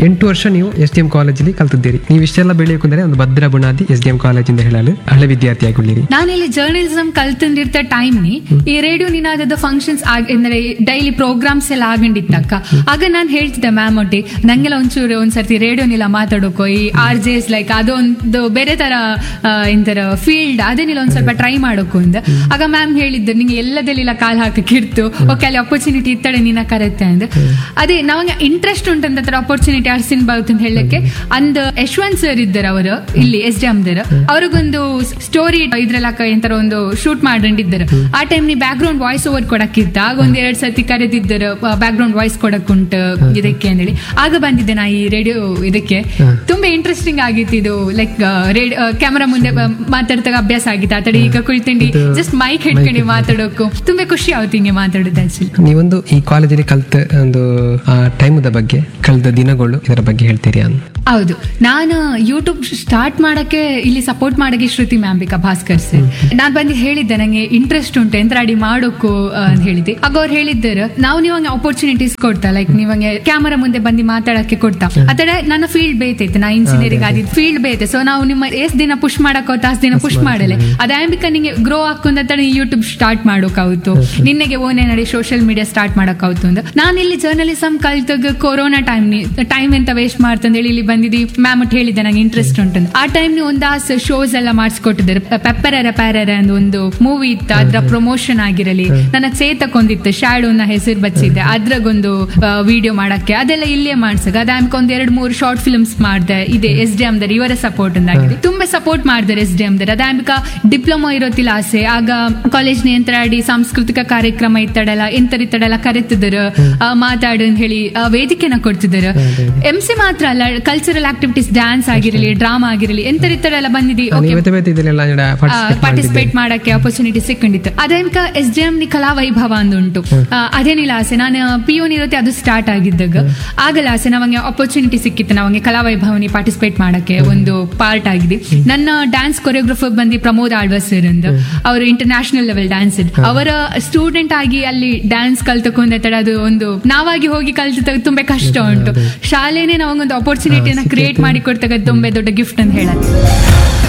ಎಂಟು ವರ್ಷ ನೀವು ಎಸ್ ಡಿ ಎಂ ಕಾಲೇಜಲ್ಲಿ ಕಲ್ತಿದ್ದೀರಿ ನೀವು ಇಷ್ಟೆಲ್ಲ ಬೆಳೆಯಬೇಕಂದ್ರೆ ಒಂದು ಭದ್ರ ಬುನಾದಿ ಎಸ್ ಡಿ ಎಂ ಕಾಲೇಜಿಂದ ಹೇಳಲು ಹಳೆ ವಿದ್ಯಾರ್ಥಿಯಾಗಿದ್ದೀರಿ ನಾನಿಲ್ಲಿ ಜರ್ನಲಿಸಂ ಕಲ್ತಂದಿರ್ತ ಟೈಮ್ ನಿ ಈ ರೇಡಿಯೋ ನಿನಾದದ ಫಂಕ್ಷನ್ಸ್ ಅಂದ್ರೆ ಡೈಲಿ ಪ್ರೋಗ್ರಾಮ್ಸ್ ಎಲ್ಲ ಆಗಂಡಿತ್ತಕ್ಕ ಆಗ ನಾನು ಹೇಳ್ತಿದ್ದೆ ಮ್ಯಾಮ್ ಒಟ್ಟಿ ನಂಗೆಲ್ಲ ಒಂಚೂರು ಒಂದ್ಸರ್ತಿ ರೇಡಿಯೋನಿಲ್ಲ ಮಾತಾಡೋಕೋ ಈ ಆರ್ ಜೆ ಎಸ್ ಲೈಕ್ ಅದೊಂದು ಬೇರೆ ತರ ಆ, ಎಂತರ ಫೀಲ್ಡ್ ಅದನ್ನೆಲ್ಲ ಒಂದ್ ಸ್ವಲ್ಪ ಟ್ರೈ ಮಾಡೋಕು ಅಂದ ಆಗ ಮ್ಯಾಮ್ ಹೇಳಿದ್ದು ನಿಂಗೆ ಎಲ್ಲದೆಲ್ಲ ಕಾಲ್ ಹಾಕಕ್ಕಿರ್ತು ಓಕೆ ಅಲ್ಲಿ ಅಪರ್ಚುನಿಟಿ ಇತ್ತಡೆ ನಿನ್ನ ಕರೆತ್ತೆ ಅಂದ ಅದೇ ನಮಗೆ ಇಂಟ್ರೆಸ್ಟ್ ಉಂಟಂತ ತರ ಅಪರ್ಚುನಿಟಿ ಅರ್ಸಿನ್ ಬಾವುತ್ ಅಂತ ಹೇಳಕ್ಕೆ ಅಂದ್ ಯಶವಂತ್ ಸರ್ ಇದ್ದಾರೆ ಅವರು ಇಲ್ಲಿ ಎಸ್ ಡಿ ಎಮ್ದರ್ ಅವ್ರಿಗೊಂದು ಸ್ಟೋರಿ ಇದ್ರಲ್ಲ ಎಂತರ ಒಂದು ಶೂಟ್ ಮಾಡಿದ್ದಾರೆ ಆ ಟೈಮ್ ನೀ ಬ್ಯಾಕ್ ಗ್ರೌಂಡ್ ವಾಯ್ಸ್ ಓವರ್ ಕೊಡಕ್ಕಿತ್ತ ಆಗ ಒಂದ್ ಎರಡ್ ಸರ್ತಿ ಕರೆದಿದ್ದರು ಬ್ಯಾಕ್ ಗ್ರೌಂಡ್ ವಾಯ್ಸ್ ಕೊಡಕ್ ಉಂಟು ಇದಕ್ಕೆ ಅಂತೇಳಿ ಆಗ ಬಂದಿದ್ದೆ ನಾ ಈ ರೇಡಿಯೋ ಇದಕ್ಕೆ ತುಂಬಾ ಇಂಟ್ರೆಸ್ಟಿಂಗ್ ಆಗಿತ್ತು ಇದು ಲೈಕ್ ರೇಡಿಯೋ ಕ್ಯಾಮರಾ ಮುಂದೆ ಬ- ಮಾತಾಡ್ದಾಗ ಅಭ್ಯಾಸ ಆಗಿತ್ತು ಆತಡಿ ಈಗ ಕುಳಿತಂಡಿ ಜಸ್ಟ್ ಮೈಕ್ ಹಿಡ್ಕೊಂಡು ಮಾತಾಡೋಕು ತುಂಬಾ ಖುಷಿ ಆಗುತ್ತೆ ಹಿಂಗೆ ಮಾತಾಡೋದು ಆಕ್ಚುಲಿ ನೀವೊಂದು ಈ ಕಾಲೇಜಲ್ಲಿ ಕಲ್ತ ಒಂದು ಆ ಟೈಮದ ಬಗ್ಗೆ ಕಳೆದ ದಿನಗಳು ಇದರ ಬಗ್ಗೆ ಹೇಳ್ತೀರಿ ಅಂತ ಹೌದು ನಾನು ಯೂಟ್ಯೂಬ್ ಸ್ಟಾರ್ಟ್ ಮಾಡಕ್ಕೆ ಇಲ್ಲಿ ಸಪೋರ್ಟ್ ಮಾಡಕ್ಕೆ ಶ್ರುತಿ ಮ್ಯಾಂಬಿಕಾ ಭಾಸ್ಕರ್ ಸರ್ ನಾನ್ ಬಂದು ಹೇಳಿದ್ದೆ ನಂಗೆ ಇಂಟ್ರೆಸ್ಟ್ ಉಂಟು ಎಂತ ಅಡಿ ಮಾಡೋಕು ಆ, ಅಂತ ಹೇಳಿದ್ದೆ ಆಗ ಅವ್ರು ಹೇಳಿದ್ದಾರೆ ನಾವು ನೀವಂಗೆ ಅಪರ್ಚುನಿಟೀಸ್ ಕೊಡ್ತಾ ಲೈಕ್ ನೀವಂಗೆ ಕ್ಯಾಮರಾ ಮುಂದೆ ಬಂದು ಮಾತಾಡಕ್ಕೆ ಕೊಡ್ತಾ ಆತರ ನನ್ನ ಫೀಲ್ಡ್ ಬೇತೈತೆ ನಾ ಇಂಜಿನಿಯರಿಂಗ್ ಆದಿದ್ದು ಫೀಲ್ಡ್ ಬೇತೆ ಸೊ ನಾವು ನಿಮ್ಮ ಎಷ್ಟ್ ದಿನ ಪುಷ್ ಮಾಡಕ್ ತಾಸ್ ದಿನ ಪುಷ್ ಮಾಡಲೆ ಅದಾಂಬಿಕ ನಿಂಗೆ ಗ್ರೋ ಹಾಕೊಂಡ ಯೂಟ್ಯೂಬ್ ಸ್ಟಾರ್ಟ್ ಮಾಡೋಕಾಗುತ್ತು ನಿನ್ನೆಗೆ ಓನೇ ನಡಿ ಸೋಷಿಯಲ್ ಮೀಡಿಯಾ ಸ್ಟಾರ್ಟ್ ಮಾಡೋಕಾಗುತ್ತು ಅಂತ ನಾನು ಇಲ್ಲಿ ಜರ್ನಲಿಸಂ ಕಲ್ತಾಗ ಕೊರೋನಾ ಟೈಮ್ ಟೈಮ್ ಎಂತ ವೇಸ್ಟ್ ಮಾಡ್ತಂದೇಳಿ ಇಲ್ಲಿ ಬಂದಿದ್ದಿ ಮ್ಯಾಮ್ ಒಟ್ಟು ಹೇಳಿದ್ದೆ ನಂಗೆ ಇಂಟ್ರೆಸ್ಟ್ ಉಂಟು ಆ ಟೈಮ್ ಒಂದಾಸ್ ಶೋಸ್ ಎಲ್ಲ ಮಾಡಿಸ್ಕೊಟ್ಟಿದ್ದಾರೆ ಪೆಪ್ಪರರ ಪ್ಯಾರರ ಅಂತ ಒಂದು ಮೂವಿ ಇತ್ತು ಅದ್ರ ಪ್ರಮೋಷನ್ ಆಗಿರಲಿ ನನ್ನ ಚೇತಕ್ಕೊಂದಿತ್ತು ಶ್ಯಾಡೋ ನ ಹೆಸರು ಬಚ್ಚಿದ್ದೆ ಅದ್ರಾಗೊಂದು ವಿಡಿಯೋ ಮಾಡಕ್ಕೆ ಅದೆಲ್ಲ ಇಲ್ಲೇ ಮಾಡ್ಸಕ್ ಅದಾಮ್ಕ ಒಂದ್ ಎರಡ್ ಮೂರು ಶಾರ್ಟ್ ಫಿಲ್ಮ್ಸ್ ಮಾಡ್ದೆ ಇದೆ ಎಸ್ ಡಿ ಎಮ್ದರ್ ಇವರ ಸಪೋರ್ಟ್ ಆಗಿದೆ ತುಂಬಾ ಸಪೋರ್ಟ್ ಮಾಡ್ತಾರೆ ಎಸ್ ಡಿ ಎಮ್ದರ್ ಅದಾಮ್ಕ ಡಿಪ್ಲೊಮಾ ಇರೋತಿಲ್ಲ ಆಸೆ ಆಗ ಕಾಲೇಜ್ ನಿಯಂತ್ರಾಡಿ ಸಾಂಸ್ಕೃತಿಕ ಕಾರ್ಯಕ್ರಮ ಇತ್ತಡಲ್ಲ ಎಂತರಿತ್ತಡಲ್ಲ ಕರೆತಿದ್ರು ಆ, ಮಾತಾಡು ಅಂತ ಹೇಳಿ ಆ, ವೇದಿಕೆನ ಕೊಡ್ತಿದ್ರು ಎಂ ಸಿ ಮಾತ್ರ ಅಲ್ಲ ಕಲ್ಚರಲ್ ಆಕ್ಟಿವಿಟೀಸ್ ಡ್ಯಾನ್ಸ್ ಆಗಿರಲಿ ಡ್ರಾಮಾ ಆಗಿರಲಿ ಎಂತರಿತ್ತಡೆಲ್ಲ ಬಂದಿದ್ದಿ ಓಕೆ ನೀವು ಬೇತೆ ಇದೆಲ್ಲ ಪಾರ್ಟಿಸಿಪೇಟ್ ಮಾಡಕ್ಕೆ ಅಪರ್ಚುನಿಟಿ ಸಿಕ್ಕೊಂಡಿತ್ತು ಅದೇನ್ಕ ಎಸ್ ಡಿ ಎಂ ನಿ ಕಲಾ ವೈಭವ ಅಂದುಂಟು ಆ, ಅದೇನಿಲ್ಲ ಆಸೆ ನಾನು ಪಿ ಯು ಇರುತ್ತೆ ಅದು ಸ್ಟಾರ್ಟ್ ಆಗಿದ್ದಾಗ ಆಗಲ್ಲ ಆಸೆ ನಮಗೆ ಅಪರ್ಚುನಿಟಿ ಸಿಕ್ಕಿತ್ತು ನಮಗೆ ಕಲಾ ವೈಭವನಿ ಪಾರ್ಟಿಸಿಪೇಟ್ ಮಾಡಕ್ಕೆ ಒಂದು ಪಾರ್ಟ್ ಆಗಿದೆ ನನ್ನ ಡ್ಯಾನ್ಸ್ ಕೊರಿಯೋಗ್ರಫರ್ ಬಂದು ಪ್ರಮೋದ್ ಆಳ್ವಾಸ್ ಸರ್ ಅಂತ ಅವರು ಇಂಟರ್ನ್ಯಾಷನಲ್ ಲೆವೆಲ್ ಡ್ಯಾನ್ಸ್ ಅವರ ಸ್ಟೂಡೆಂಟ್ ಆಗಿ ಅಲ್ಲಿ ಡ್ಯಾನ್ಸ್ ಕಲ್ತಕೊಂಡ ಅದು ಒಂದು ನಾವಾಗಿ ಹೋಗಿ ಕಲ್ತ ತುಂಬಾ ಕಷ್ಟ ಉಂಟು ಶಾಲೆನೇ ನಮಗೊಂದು ಅಪರ್ಚುನಿಟಿನ ಕ್ರಿಯೇಟ್ ಮಾಡಿ ಕೊಡ್ತಾಗ ತುಂಬಾ ದೊಡ್ಡ ಗಿಫ್ಟ್ ಅಂತ ಹೇಳತ್ತೆ